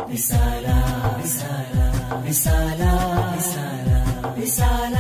റിസാല റിസാല റിസാല റിസാല റിസാല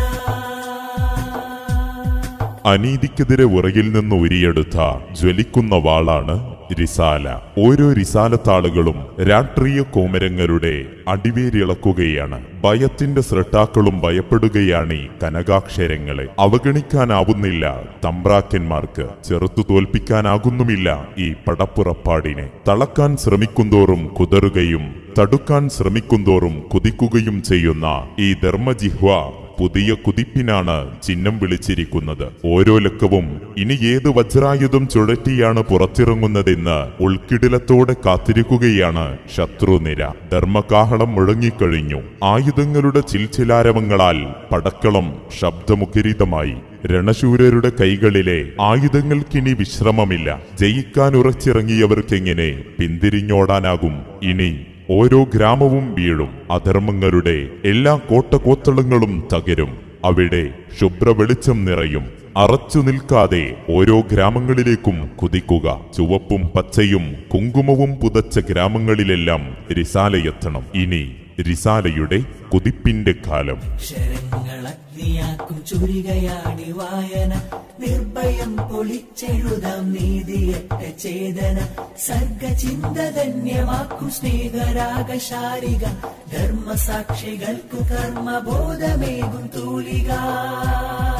അനീതിക്കെതിരെ ഉറയിൽ നിന്ന് ഉരിയെടുത്ത ജ്വലിക്കുന്ന വാളാണ് റിസാല ഓരോ റിസാലത്താളുകളും രാഷ്ട്രീയ കോമരങ്ങളുടെ അടിവേരിളക്കുകയാണ് ഭയത്തിന്റെ ശ്രട്ടാക്കളും ഭയപ്പെടുകയാണ് ഈ കനകാക്ഷരങ്ങളെ അവഗണിക്കാനാവുന്നില്ല തമ്പ്രാക്കന്മാർക്ക് ചെറുത്തു തോൽപ്പിക്കാനാകുന്നുമില്ല ഈ പടപ്പുറപ്പാടിനെ തളക്കാൻ ശ്രമിക്കുന്തോറും കുതറുകയും തടുക്കാൻ ശ്രമിക്കുന്തോറും കുതിക്കുകയും ചെയ്യുന്ന ഈ ധർമ്മജിഹ്വ പുതിയ കുതിപ്പിനാണ് ചിഹ്നം വിളിച്ചിരിക്കുന്നത് ഓരോ ലക്കവും ഇനി ഏത് വജ്രായുധം ചുഴറ്റിയാണ് പുറത്തിറങ്ങുന്നതെന്ന് ഉൾക്കിടിലത്തോടെ കാത്തിരിക്കുകയാണ് ശത്രുനിര ധർമ്മകാഹളം മുഴങ്ങിക്കഴിഞ്ഞു ആയുധങ്ങളുടെ ചിൽച്ചിലാരവങ്ങളാൽ പടക്കളം ശബ്ദമുഖരിതമായി രണശൂരരുടെ കൈകളിലെ ആയുധങ്ങൾക്കിനി വിശ്രമമില്ല ജയിക്കാൻ ഉറച്ചിറങ്ങിയവർക്കെങ്ങനെ പിന്തിരിഞ്ഞോടാനാകും ഇനി ഓരോ ഗ്രാമവും വീഴും അധർമ്മങ്ങളുടെ എല്ലാ കോട്ടകോത്തളങ്ങളും തകരും അവിടെ ശുഭ്ര വെളിച്ചം നിറയും അറച്ചു നിൽക്കാതെ ഓരോ ഗ്രാമങ്ങളിലേക്കും കുതിക്കുക ചുവപ്പും പച്ചയും കുങ്കുമവും പുതച്ച ഗ്രാമങ്ങളിലെല്ലാം റിസാലയെത്തണം ഇനി റിസാലയുടെ കുതിപ്പിന്റെ കാലം അക്ഷരങ്ങളഗ്നിയാക്കും ചുരികയാണി വായന നിർഭയം പൊളിച്ചെഴുതാം നീതിയറ്റ ചേതന സർഗചിന്തധന്യമാക്കും സ്നേഹരാഗശാരിക ധർമ്മസാക്ഷികൾക്കു കർമ്മബോധമേകും തൂലിക